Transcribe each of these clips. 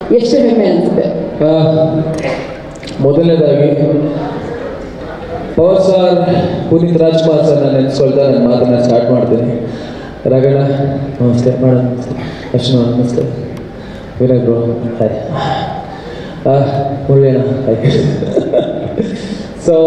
ಎಷ್ಟು ಹೆಮ್ಮೆ ಅನ್ಸುತ್ತೆ ಆ, ಮೊದಲನೇದಾಗಿ power star Puneeth Rajkumar sir ನಾನು ನೆನೆಸ್ಕೊಳ್ತಾ ನನ್ನ ಮಾತನ್ನ ಸ್ಟಾರ್ಟ್ ಮಾಡ್ತೀನಿ ರಗಣ ನಮಸ್ತೆ ಮೇಡಮ್ ಅಶ್ವಿನ ನಮಸ್ತೆ ವಿನಯ್ ಬ್ರೋ ಹಾಯ್ ಮುರಳಿಯಣ್ಣ ಹಾಯ್ ಸೊ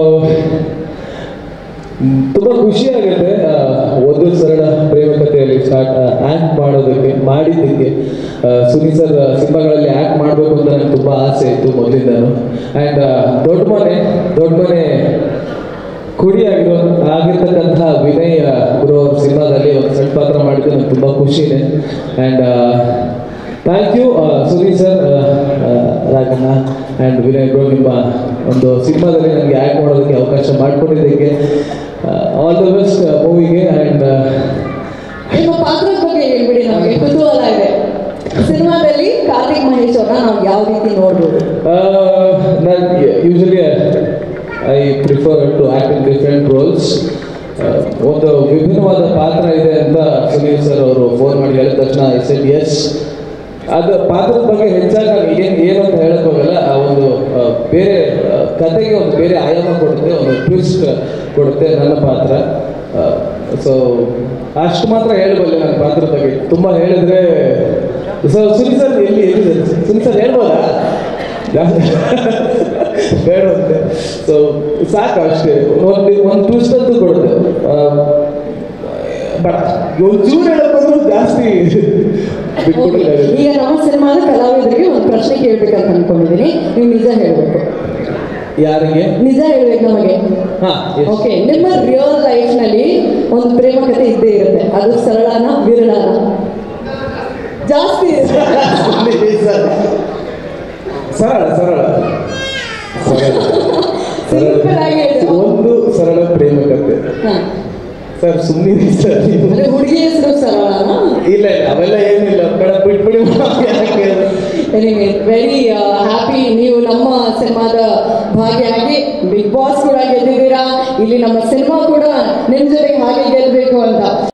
ತುಂಬ ಖುಷಿಯಾಗುತ್ತೆ ಆ, ಒಂದು ಸರಳ ಪ್ರೇಮ ಕಥೆಯಲ್ಲಿ ಸ್ಟಾರ್ಟ್ ಆ್ಯಕ್ಟ್ ಮಾಡೋದಕ್ಕೆ ಮಾಡಿದ್ದಕ್ಕೆ ಆ, ಸುನಿ ಸರ್ ಸಿನಿಮಾಗಳಲ್ಲಿ ಆ್ಯಕ್ಟ್ ಮಾಡಬೇಕು ಅಂತ ನನಗೆ ತುಂಬ ಆಸೆ ಇತ್ತು ಮೊದಲಿಂದನು ಆ್ಯಂಡ್ ದೊಡ್ಡ ಮನೆ ದೊಡ್ಡ ಮನೆ ಕುಡಿಯಾಗಿರೋ ಆಗಿರ್ತಕ್ಕಂತಹ ವಿನಯ್ ಗುರು ಅವ್ರ ಸಿನಿಮಾದಲ್ಲಿ ಒಂದು ಸಣ್ಣ ಪಾತ್ರ ಮಾಡಿದ್ದು ನನಗೆ ತುಂಬ ಖುಷಿನೇ and thank you Suni sir ರಾಗಣ್ಣ ಆ್ಯಂಡ್ ವಿನಯ್ ಬ್ರೋ ನಿಮ್ಮ ಒಂದು ಸಿನಿಮಾದಲ್ಲಿ ನನಗೆ ಆ್ಯಕ್ಟ್ ಮಾಡೋದಕ್ಕೆ ಅವಕಾಶ ಮಾಡಿಕೊಟ್ಟಿದ್ದಕ್ಕೆ ಆಲ್ ದ ಬೆಸ್ಟ್ ಮೂವಿಗೆ ಆ್ಯಂಡ್ ನಿಮ್ಮ ಪಾತ್ರದ ಬಗ್ಗೆ ಹೇಳ್ಬಿಡಿ ನಮಗೆ ಕುತೂಹಲ ಇದೆ ಸಿನಿಮಾದಲ್ಲಿ ಕಾರ್ತಿಕ್ ಮಹೇಶ್ ಅವ್ರನ್ನ ನಾವು ಯಾವ ರೀತಿ ನೋಡ್ಬೋದು ನಾನು usually I prefer to act in different roles ಒಂದು ವಿಭಿನ್ನವಾದ ಪಾತ್ರ ಇದೆ ಅಂತ ಸುನೀಲ್ ಸರ್ ಅವರು ಫೋನ್ ಮಾಡಿ ಹೇಳಿದ ತಕ್ಷಣ ಐ ಸೆಡ್ ಎಸ್ ಅದು ಪಾತ್ರದ ಬಗ್ಗೆ ಹೆಚ್ಚಾಗಿ ನಾನು ಏನು ಏನು ಅಂತ ಹೇಳಕ್ ಹೋಗಲ್ಲ ಆ ಒಂದು ಆ, ಬೇರೆ ಆ, ಕಥೆಗೆ ಒಂದು ಬೇರೆ ಆಯಾಮ ಕೊಡುತ್ತೆ ಒಂದು ಟ್ವಿಸ್ಟ್ ಕೊಡುತ್ತೆ ನನ್ನ ಪಾತ್ರ ಸೊ ಅಷ್ಟು ಮಾತ್ರ ಹೇಳಬಲ್ಲೆ ನನ್ನ ಪಾತ್ರದ ಬಗ್ಗೆ ತುಂಬ ಹೇಳಿದ್ರೆ ಸೊ ಸುನಿ ಸರ್ ಎಲ್ಲಿ ಎಲ್ಲಿದೆ ಸುನಿ ಸರ್ ಹೇಳ್ಬೋದಾ ಬೇಡ ಅಂತೆ ಸೊ ಸಾಕು ಅಷ್ಟೇ ಒಂದು ಒಂದು ಟ್ವಿಸ್ಟ್ ಅಂತೂ ಕೊಡುತ್ತೆ ಬಟ್ ಒಂಚೂರು ಹೇಳೋದು ಜಾಸ್ತಿ ಬಿಟ್ಕೊಟ್ಟಿಲ್ಲ ಈಗ ನಮ್ಮ ಸಿನಿಮಾದ ಕಲಾವಿದರಿಗೆ ಒಂದು ಪ್ರಶ್ನೆ ಕೇಳ್ಬೇಕಂತ ಅನ್ಕೊಂಡಿದ್ದೀನಿ ನೀವು ನಿಜ ಹೇಳ್ಬೇಕು ಯಾರಿಗೆ ನಿಜ ಹೇಳ್ಬೇಕು ನಮಗೆ ಹಾ yes. ಓಕೆ ನಿಮ್ಮ ರಿಯಲ್ ಲೈಫ್ ನಲ್ಲಿ ಒಂದು ಪ್ರೇಮ ಕಥೆ ಇದ್ದೇ ಇರುತ್ತೆ ಅದು ಸರಳನ ವಿರಳನ ಜಾಸ್ತಿ ಇರುತ್ತೆ ಸರಳ ಸರಳ ಸರಳ Simple ಆಗಿ ಹೇಳು. ಒಂದು ಸರಳ ಪ್ರೇಮ ಕಥೆ ಹಾ. ಸರ್ ಸುಮ್ಮನೆ ಸರ್ ನೀವು ಅಂದ್ರೆ ಹುಡುಗಿ ಹೆಸರು ಸರಳನ ಇಲ್ಲ ಇಲ್ಲ ಅವೆಲ್ಲ ಏನಿಲ್ಲ ಬೇಡ ಬಿಟ್ಬಿಡಿ ಯಾಕೆ ಎನಿವೆ ವೆರಿ ಹ್ಯಾಪಿ ನೀವು ನಮ್ಮ ಸಿನಿಮಾದ ಭಾಗಿಯಾಗಿ ಬಿಗ್ ಬಾಸ್ ಕೂಡ ಗೆದ್ದಿದ್ದೀರಾ ಇಲ್ಲಿ ನಮ್ಮ ಸಿನಿಮಾ ಕೂಡ ನಿಮ್ ಜೊತೆಗೆ ಹಾಗೆ ಗೆಲ್ಬೇಕು ಅಂತ